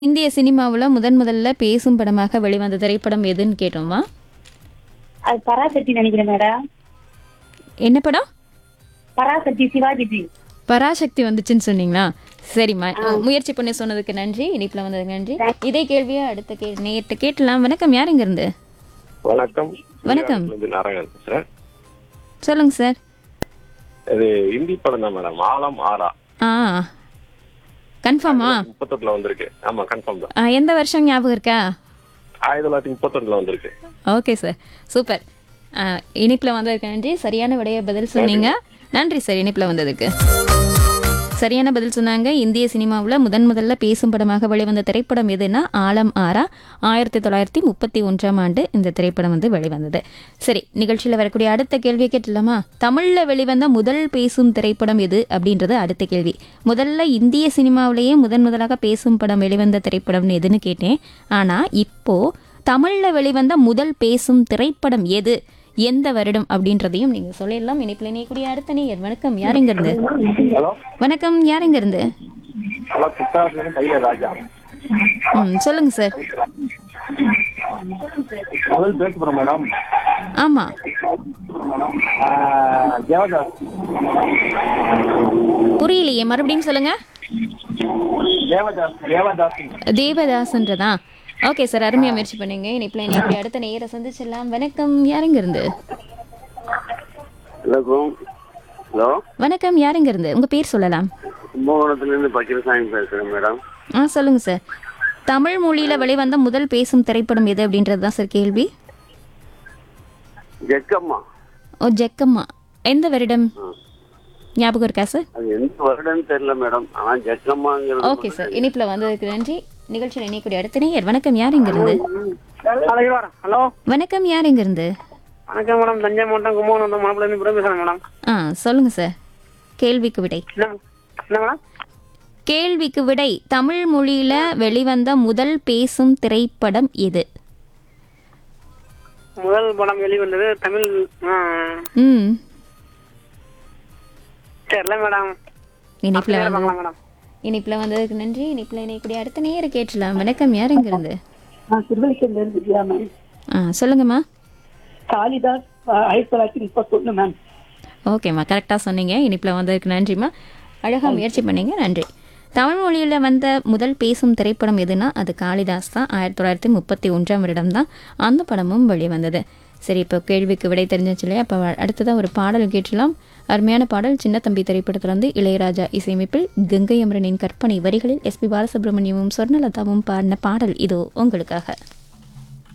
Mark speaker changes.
Speaker 1: இந்திய சினிமாவுல முதன் முதல்ல பேசும் படமாக வெளிவந்த திரைப்படம் எதுன்னு கேட்டோமா
Speaker 2: அது பராசக்தி நினைக்கிறேன் மேடம்
Speaker 1: என்ன படம்
Speaker 2: பராசக்தி சிவாஜி
Speaker 1: பராசக்தி வந்துச்சுன்னு சொன்னீங்களா சரிம்மா முயற்சி பண்ணி சொன்னதுக்கு நன்றி இனிப்புல வந்ததுக்கு நன்றி இதே கேள்வியா அடுத்த கே நேற்று கேட்டலாம் வணக்கம் யார் இங்க இருந்து
Speaker 3: வணக்கம்
Speaker 1: வணக்கம்.
Speaker 3: இந்தியாவிலிருந்து நாராயணன் பேசுறேன்
Speaker 1: சொல்லுங்க சார்
Speaker 3: இது ஹிந்தி படம் தான் மேடம் ஆலம் ஆரா
Speaker 1: ஆ கன்ஃபார்மா
Speaker 3: முப்பத்தொட்டுல வந்திருக்கு ஆமா கன்ஃபார்ம் தான்
Speaker 1: எந்த வருஷம் ஞாபகம் இருக்கா
Speaker 3: ஆயிரத்தி தொள்ளாயிரத்தி முப்பத்தொட்டுல வந்திருக்கு
Speaker 1: ஓகே சார் சூப்பர் இனிப்பில் வந்ததுக்கு நன்றி சரியான விடைய பதில் சொன்னீங்க நன்றி சார் இனிப்பில் வந்ததுக்கு சரியான பதில் சொன்னாங்க இந்திய சினிமாவில் முதன் முதல்ல பேசும் படமாக வெளிவந்த திரைப்படம் எதுனா ஆலம் ஆரா ஆயிரத்தி தொள்ளாயிரத்தி முப்பத்தி ஒன்றாம் ஆண்டு இந்த திரைப்படம் வந்து வெளிவந்தது சரி நிகழ்ச்சியில் வரக்கூடிய அடுத்த கேள்வியை கேட்டலாமா தமிழில் வெளிவந்த முதல் பேசும் திரைப்படம் எது அப்படின்றது அடுத்த கேள்வி முதல்ல இந்திய சினிமாவிலேயே முதன் முதலாக பேசும் படம் வெளிவந்த திரைப்படம்னு எதுன்னு கேட்டேன் ஆனால் இப்போ தமிழில் வெளிவந்த முதல் பேசும் திரைப்படம் எது எந்த வருடம் அப்படின்றதையும் நீங்க சொல்லிடலாம் இனிப்பில் இணையக்கூடிய அடுத்த நேயர் வணக்கம் யாருங்க இருந்து
Speaker 3: ஹலோ
Speaker 1: வணக்கம் யாருங்க இருந்து
Speaker 3: ஹலோ குத்தாசிலிருந்து கையில ராஜா
Speaker 1: ம் சொல்லுங்க சார்
Speaker 3: முதல் பேசுறோம் மேடம்
Speaker 1: ஆமா
Speaker 3: தேவதாஸ்
Speaker 1: புரியலையே மறுபடியும் சொல்லுங்க
Speaker 3: தேவதாஸ் தேவதாஸ்
Speaker 1: தேவதாசன்றதா ஓகே சார் அருமையா முயற்சி பண்ணீங்க இனிப்பில் இணையக்கூடிய அடுத்த நேயரை சந்திச்சிடலாம் வணக்கம் யாருங்க இருந்து
Speaker 4: வணக்கம் ஹலோ
Speaker 1: வணக்கம் யாருங்க இருந்து உங்க பேர் சொல்லலாம்
Speaker 4: கும்பகோணத்துலேருந்து பக்கிரசாமி பேசுகிறேன் மேடம்
Speaker 1: ஆ சொல்லுங்க சார் தமிழ் மொழியில வெளிவந்த முதல் பேசும் திரைப்படம் எது அப்படின்றது தான் சார் கேள்வி
Speaker 4: ஜெக்கம்மா
Speaker 1: ஓ ஜெக்கம்மா எந்த வருடம் ஞாபகம் இருக்கா சார்
Speaker 4: அது எந்த வருடம்னு தெரியல மேடம் ஆனால் ஜெக்கம்மாங்கிறது
Speaker 1: ஓகே சார் இனிப்புல வந்ததுக்கு நன்றி நிகழ்ச்சியில் இணையக்கூடிய அடுத்த நேயர் வணக்கம் யார் இங்க இருந்து
Speaker 5: ஹலோ
Speaker 1: வணக்கம் யார் இங்க இருந்து
Speaker 5: வணக்கம் மேடம் தஞ்சை மாவட்டம் கும்பகோணம் வந்து மாப்பிள்ளை புறம் பேசுறேன் மேடம்
Speaker 1: ஆ சொல்லுங்க சார் கேள்விக்கு விடை
Speaker 5: என்ன என்ன மேடம்
Speaker 1: கேள்விக்கு விடை தமிழ் மொழியில வெளிவந்த முதல் பேசும் திரைப்படம் எது
Speaker 5: முதல் படம் வெளிவந்தது தமிழ் ஆ,
Speaker 1: ம்
Speaker 5: தெரியல மேடம்
Speaker 1: இனிப்புல
Speaker 5: அப்படியே
Speaker 1: வந்து
Speaker 5: பார்க்கலாம் மேடம்
Speaker 1: இனிப்புல வந்ததுக்கு நன்றி இனிப்புல இணையக்கூடிய அடுத்த நேயரை கேட்டலாம் வணக்கம் யார் இங்க இருந்து
Speaker 2: நான் திருவள்ளிக்கேண்ல இருந்து விஜயா மேம்
Speaker 1: ஆ சொல்லுங்கம்மா
Speaker 2: காளிதாஸ் ஆ, ஆயிரத்தி தொள்ளாயிரத்தி முப்பத்தொன்னு மேம்
Speaker 1: ஓகேம்மா கரெக்டாக சொன்னீங்க இனிப்பில் வந்ததுக்கு நன்றிம்மா அழகாக முயற்சி பண்ணீங்க நன்றி தமிழ் மொழியில் வந்த முதல் பேசும் திரைப்படம் எதுனா அது காளிதாஸ் தான் ஆயிரத்தி தொள்ளாயிரத்தி முப்பத்தி ஒன்றாம் வருடம் தான் அந்த படமும் வெளிவந்தது சரி இப்போ கேள்விக்கு விடை தெரிஞ்சிச்சு இல்லையா அப்போ அடுத்ததாக ஒரு பாடல் கேட்டலாம் அருமையான பாடல் சின்ன தம்பி திரைப்படத்துல இருந்து இளையராஜா இசையமைப்பில் கங்கை அமரனின் கற்பனை வரிகளில் எஸ்பி பாலசுப்ரமணியமும் சொர்ணலதாவும் பாடின பாடல் இதோ உங்களுக்காக